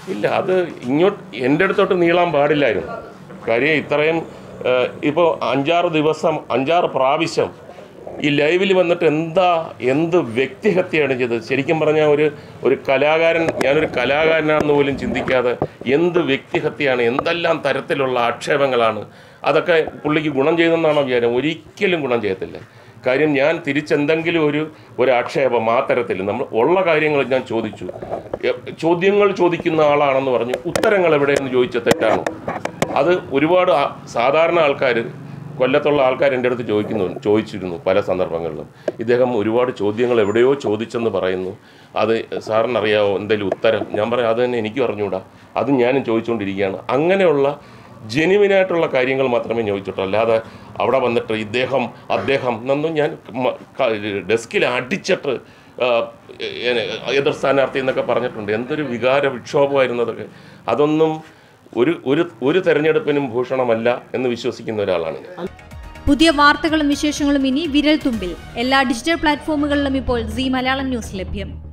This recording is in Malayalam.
ഇല്ല അത് ഇങ്ങോട്ട് എൻ്റെ അടുത്തോട്ട് നീളാൻ പാടില്ലായിരുന്നു കാര്യം ഇത്രയും ഇപ്പോൾ അഞ്ചാറ് ദിവസം അഞ്ചാറ് പ്രാവശ്യം ഈ ലൈവിൽ വന്നിട്ട് എന്താ എന്ത് വ്യക്തിഹത്യയാണ് ചെയ്തത് ശരിക്കും പറഞ്ഞാൽ ഒരു ഒരു കലാകാരൻ ഞാനൊരു കലാകാരനാണെന്ന് പോലും ചിന്തിക്കാതെ എന്ത് വ്യക്തിഹത്യയാണ് എന്തെല്ലാം തരത്തിലുള്ള ആക്ഷേപങ്ങളാണ് അതൊക്കെ പുള്ളിക്ക് ഗുണം ചെയ്തെന്നാണോ വിചാരം ഒരിക്കലും ഗുണം ചെയ്യത്തില്ല കാര്യം ഞാൻ തിരിച്ചെന്തെങ്കിലും ഒരു ഒരു ആക്ഷേപം ആ തരത്തിൽ നമ്മൾ ഉള്ള കാര്യങ്ങൾ ഞാൻ ചോദിച്ചു എ- ചോദ്യങ്ങൾ ചോദിക്കുന്ന ആളാണെന്ന് പറഞ്ഞു ഉത്തരങ്ങൾ എവിടെയെന്ന് ചോദിച്ച തെറ്റാണോ അത് ഒരുപാട് ആ- സാധാരണ ആൾക്കാർ കൊല്ലത്തുള്ള ആൾക്കാർ എൻ്റെ അടുത്ത് ചോദിക്കുന്നു ചോദിച്ചിരുന്നു പല സന്ദർഭങ്ങളിലും ഇദ്ദേഹം ഒരുപാട് ചോദ്യങ്ങൾ എവിടെയോ ചോദിച്ചെന്ന് പറയുന്നു അത് സാറിനറിയാവോ എന്തെങ്കിലും ഉത്തരം ഞാൻ പറയാം അത് തന്നെ എനിക്കും അറിഞ്ഞുകൂടാ അത് ഞാനും ചോദിച്ചുകൊണ്ടിരിക്കുകയാണ് അങ്ങനെയുള്ള ജെനുവിനായിട്ടുള്ള കാര്യങ്ങൾ മാത്രമേ ചോദിച്ചിട്ടുള്ളൂ അല്ലാതെ അവിടെ വന്നിട്ട് ഇദ്ദേഹം അദ്ദേഹം എന്നൊന്നും ഞാൻ മ- ക- ഡെസ്കിൽ അടിച്ചിട്ട് ആ, എ- എതിർ സ്ഥാനാർത്ഥി എന്നൊക്കെ പറഞ്ഞിട്ടുണ്ട് എന്തൊരു വികാര വിക്ഷോഭമായിരുന്നു അതൊക്കെ അതൊന്നും ഒരു ഒരു ഒരു തെരഞ്ഞെടുപ്പിനും ഭൂഷണമല്ല എന്ന് വിശ്വസിക്കുന്ന ഒരാളാണ് ഞാൻ പുതിയ വാർത്തകളും വിശേഷങ്ങളും ഇനി വിരൽ തുമ്പിൽ എല്ലാ ഡിജിറ്റൽ പ്ലാറ്റ്ഫോമുകളിലും ഇപ്പോൾ സി മലയാളം ന്യൂസ് ലഭ്യം